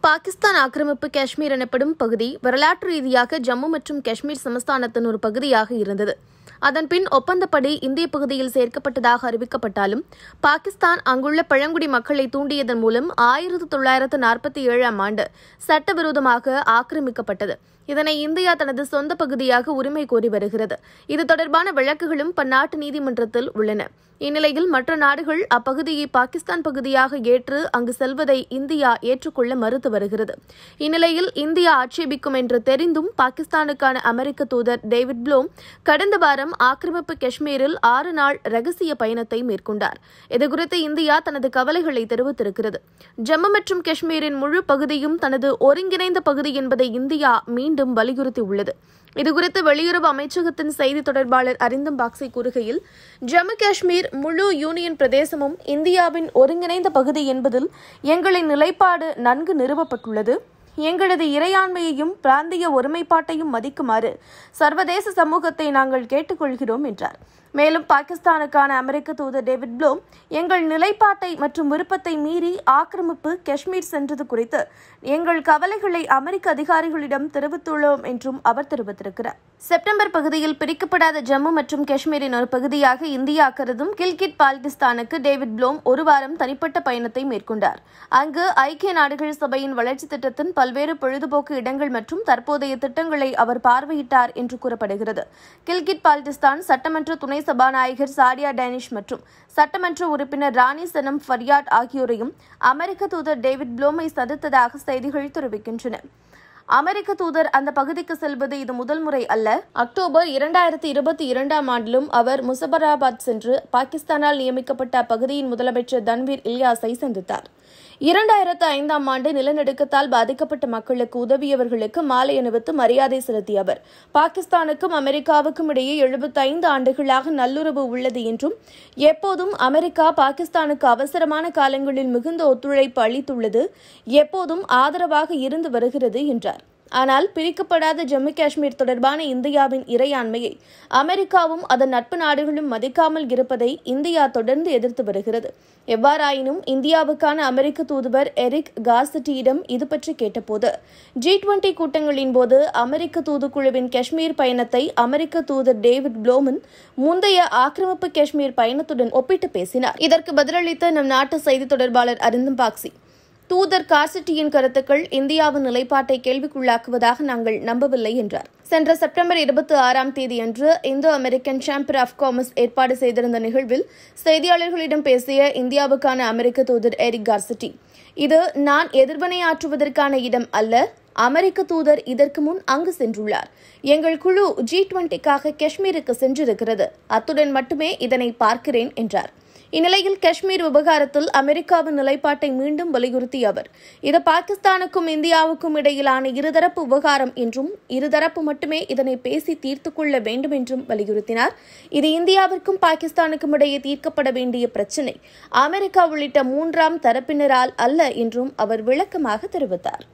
பாகிஸ்தான் ஆக்கிரமிப்பு காஷ்மீர் எனப்படும் பகுதி வரலாற்று ரீதியாக ஜம்மு மற்றும் காஷ்மீர் சமஸ்தானத்தின் ஒரு பகுதியாக இருந்தது அதன்பின் ஒப்பந்தப்படி இந்திய பகுதியில் சேர்க்கப்பட்டதாக அறிவிக்கப்பட்டாலும் பாகிஸ்தான் அங்குள்ள பழங்குடி மக்களை தூண்டியதன் மூலம் ஆயிரத்து தொள்ளாயிரத்து நாற்பத்தி ஏழாம் ஆண்டு சட்டவிரோதமாக ஆக்கிரமிக்கப்பட்டது இதனை இந்தியா தனது சொந்த பகுதியாக உரிமை கோரி வருகிறது இது தொடர்பான வழக்குகளும் பன்னாட்டு நீதிமன்றத்தில் உள்ளன இந்நிலையில் மற்ற நாடுகள் அப்பகுதியை பாகிஸ்தான் பகுதியாக ஏற்று அங்கு செல்வதை இந்தியா ஏற்றுக்கொள்ள மறுத்து வருகிறது இந்நிலையில் இந்தியா ஆட்சேபிக்கும் என்று தெரிந்தும் பாகிஸ்தானுக்கான அமெரிக்க தூதர் டேவிட் ப்ளோம் கடந்த வாரம் ஆக்கிரமிப்பு காஷ்மீரில் ஆறு நாள் ரகசிய பயணத்தை மேற்கொண்டார் இதுகுறித்து இந்தியா தனது கவலைகளை தெரிவித்திருக்கிறது ஜம்மு மற்றும் காஷ்மீரின் முழு பகுதியும் தனது ஒருங்கிணைந்த பகுதி என்பதை இந்தியா மீண்டும் வலியுறுத்தியுள்ளது இதுகுறித்து வெளியுறவு அமைச்சகத்தின் செய்தி தொடர்பாளர் அரிந்தம் பாக்ஸை கூறுகையில் ஜம்மு காஷ்மீர் முழு யூனியன் பிரதேசமும் இந்தியாவின் ஒருங்கிணைந்த பகுதி என்பதில் எங்களின் நிலைப்பாடு நன்கு நிறுவப்பட்டுள்ளது எங்களது இறையாண்மையையும் பிராந்திய ஒருமைப்பாட்டையும் மதிக்குமாறு சர்வதேச சமூகத்தை நாங்கள் கேட்டுக்கொள்கிறோம் என்றார் மேலும் பாகிஸ்தானுக்கான அமெரிக்க தூதர் டேவிட் ப்ளோம் எங்கள் நிலைப்பாட்டை மற்றும் விருப்பத்தை மீறி ஆக்கிரமிப்பு காஷ்மீர் சென்றது குறித்து எங்கள் கவலைகளை அமெரிக்க அதிகாரிகளிடம் தெரிவித்துள்ளோம் என்றும் அவர் தெரிவித்திருக்கிறார் செப்டம்பர் பகுதியில் பிரிக்கப்படாத ஜம்மு மற்றும் காஷ்மீரின் ஒரு பகுதியாக இந்தியா கருதும் கில்கிட் பால்டிஸ்தானுக்கு டேவிட் ப்ளோம் ஒரு வாரம் தனிப்பட்ட பயணத்தை மேற்கொண்டார் அங்கு ஐக்கிய நாடுகள் சபையின் வளர்ச்சி திட்டத்தின் பல்வேறு பொழுதுபோக்கு இடங்கள் மற்றும் தற்போதைய திட்டங்களை அவர் பார்வையிட்டார் என்று கூறப்படுகிறது கில்கிட் பால்டிஸ்தான் சட்டமன்ற துணை சபாநாயகர் சாரியா டேனிஷ் மற்றும் சட்டமன்ற உறுப்பினர் ராணி சனம் ஃபரியாட் ஆகியோரையும் அமெரிக்க தூதர் டேவிட் ப்ளோமை சந்தித்ததாக செய்திகள் தெரிவிக்கின்றன அமெரிக்க தூதர் அந்த பகுதிக்கு செல்வது இது முதல் முறை அல்ல அக்டோபர் இரண்டாயிரத்தி இருபத்தி இரண்டாம் ஆண்டிலும் அவர் முசபராபாத் சென்று பாகிஸ்தானால் நியமிக்கப்பட்ட அப்பகுதியின் முதலமைச்சர் தன்வீர் இல்யாஸை சந்தித்தார் இரண்டாயிரத்து ஐந்தாம் ஆண்டு நிலநடுக்கத்தால் பாதிக்கப்பட்ட மக்களுக்கு உதவியவர்களுக்கு மாலை அணிவித்து மரியாதை செலுத்திய அவர் பாகிஸ்தானுக்கும் அமெரிக்காவுக்கும் இடையே எழுபத்தைந்து ஆண்டுகளாக நல்லுறவு உள்ளது என்றும் எப்போதும் அமெரிக்கா பாகிஸ்தானுக்கு அவசரமான காலங்களில் மிகுந்த ஒத்துழைப்பு அளித்துள்ளது எப்போதும் ஆதரவாக இருந்து வருகிறது என்றார் ஆனால் பிரிக்கப்படாத ஜம்மு காஷ்மீர் தொடர்பான இந்தியாவின் இறையாண்மையை அமெரிக்காவும் அதன் நட்பு நாடுகளும் மதிக்காமல் இருப்பதை இந்தியா தொடர்ந்து எதிர்த்து வருகிறது எவ்வாறாயினும் இந்தியாவுக்கான அமெரிக்க தூதுவர் எரிக் கார்சட்டியிடம் இது பற்றி கேட்டபோது ஜி டுவெண்டி கூட்டங்களின் போது அமெரிக்க தூதுக்குழுவின் காஷ்மீர் பயணத்தை அமெரிக்க தூதர் டேவிட் ப்ளோமன் முந்தைய ஆக்கிரமிப்பு காஷ்மீர் பயணத்துடன் ஒப்பிட்டு பேசினார் இதற்கு பதிலளித்த நம் நாட்டு செய்தி தொடர்பாளர் அரிந்தம் பாக்சி தூதர் கார்சிட்டியின் கருத்துக்கள் இந்தியாவின் நிலைப்பாட்டை கேள்விக்குள்ளாக்குவதாக நாங்கள் நம்பவில்லை என்றார் சென்ற செப்டம்பர் இருபத்தி ஆறாம் தேதி அன்று Indo American chamber of commerce ஏற்பாடு செய்திருந்த நிகழ்வில் செய்தியாளர்களிடம் பேசிய இந்தியாவுக்கான அமெரிக்க தூதர் எரிக் கார்சிட்டி இது நான் எதிர்வினையாற்றுவதற்கான இடம் அல்ல அமெரிக்க தூதர் இதற்கு முன் அங்கு சென்றுள்ளார் எங்கள் குழு ஜி டுவெண்டிக்காக காஷ்மீருக்கு சென்றிருக்கிறது அத்துடன் மட்டுமே இதனை பார்க்கிறேன் என்றார் இந்நிலையில் காஷ்மீர் விவகாரத்தில் அமெரிக்காவின் நிலைப்பாட்டை மீண்டும் வலியுறுத்திய அவர் இது பாகிஸ்தானுக்கும் இந்தியாவுக்கும் இடையிலான இருதரப்பு விவகாரம் என்றும் இருதரப்பு மட்டுமே இதனை பேசி தீர்த்து கொள்ள வேண்டும் என்றும் வலியுறுத்தினார் இது இந்தியாவிற்கும் பாகிஸ்தானுக்கும் இடையே தீர்க்கப்பட வேண்டிய பிரச்சினை அமெரிக்கா உள்ளிட்ட மூன்றாம் தரப்பினரால் அல்ல என்றும் அவர் விளக்கமாக தெரிவித்தார்